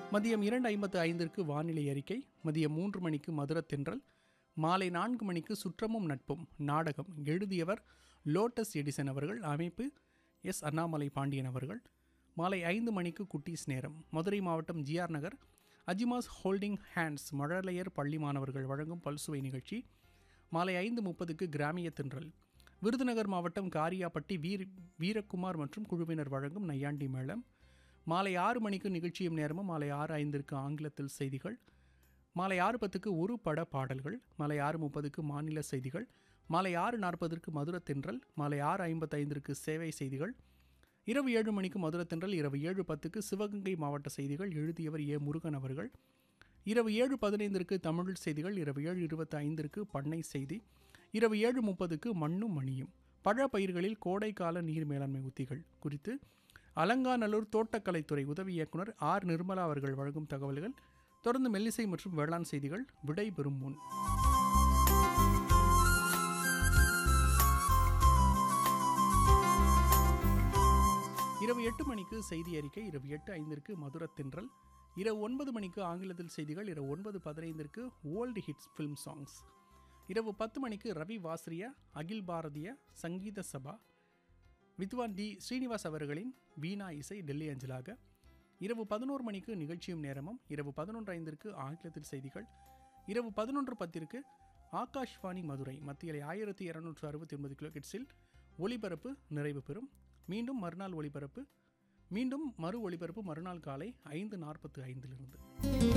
மதியம் இரண்டு ஐம்பத்து ஐந்திற்கு வானிலை அறிக்கை மதியம் மூன்று மணிக்கு மதுரத்தென்றல் மாலை நான்கு மணிக்கு சுற்றமும் நட்பும் நாடகம் எழுதியவர் லோட்டஸ் எடிசன் அவர்கள் அமைப்பு எஸ் அண்ணாமலை பாண்டியன் அவர்கள் மாலை ஐந்து மணிக்கு குட்டீஸ் நேரம் மதுரை மாவட்டம் G R Nagar Ajimas holding hands மழலையர் பள்ளி மாணவர்கள் வழங்கும் பல்சுவை நிகழ்ச்சி மாலை ஐந்து முப்பதுக்கு கிராமிய தென்றல் விருதுநகர் மாவட்டம் காரியாப்பட்டி வீர் வீரக்குமார் மற்றும் குழுவினர் வழங்கும் நையாண்டி மேளம் மாலை ஆறு மணிக்கு நிகழ்ச்சியும் நேரமும் மாலை ஆறு ஐந்திற்கு ஆங்கிலத்தில் செய்திகள் மாலை ஆறு பத்துக்கு ஒரு பட பாடல்கள் மாலை ஆறு முப்பதுக்கு மாநில செய்திகள் மாலை ஆறு நாற்பதற்கு மதுரத்தென்றல் மாலை ஆறு ஐம்பத்தைந்திற்கு சேவை செய்திகள் இரவு ஏழு மணிக்கு மதுரத்தென்றல் இரவு ஏழு பத்துக்கு சிவகங்கை மாவட்ட செய்திகள் எழுதியவர் ஏ முருகன் அவர்கள் இரவு ஏழு பதினைந்திற்கு தமிழ் செய்திகள் இரவு ஏழு இருபத்தி ஐந்திற்கு பண்ணை செய்தி இரவு ஏழு முப்பதுக்கு மண்ணும் மணியும் பழ பயிர்களில் கோடைக்கால நீர் மேலாண்மை உத்திகள் குறித்து அலங்காநல்லூர் தோட்டக்கலைத்துறை உதவி இயக்குனர் ஆர் நிர்மலா அவர்கள் வழங்கும் தகவல்கள் தொடர்ந்து மெல்லிசை மற்றும் வேளாண் செய்திகள் விடைபெறும் முன் இரவு எட்டு மணிக்கு செய்தி அறிக்கை இரவு எட்டு ஐந்திற்கு மதுரத்தென்றல் இரவு ஒன்பது மணிக்கு ஆங்கிலத்தில் செய்திகள் இரவு ஒன்பது பதினைந்திற்கு ஓல்டு ஹிட்ஸ் ஃபிலிம் சாங்ஸ் இரவு பத்து மணிக்கு ரவி வாஸ்ரியா அகில் பாரதிய சங்கீத சபா வித்வான் டி ஸ்ரீனிவாஸ் அவர்களின் வீணா இசை டெல்லி அஞ்சலாக இரவு பதினோரு மணிக்கு நிகழ்ச்சியும் நேரமும் இரவு பதினொன்று ஐந்திற்கு ஆங்கிலத்தில் செய்திகள் இரவு பதினொன்று பத்திற்கு ஆகாஷ்வாணி மதுரை மத்தியில் ஆயிரத்தி இரநூற்று அறுபத்தி ஒன்பது கிலோ கிட்ஸில் ஒளிபரப்பு நிறைவு பெறும் மீண்டும் மறுநாள் ஒளிபரப்பு மீண்டும் மறு ஒளிபரப்பு மறுநாள் காலை ஐந்து நாற்பத்து ஐந்திலிருந்து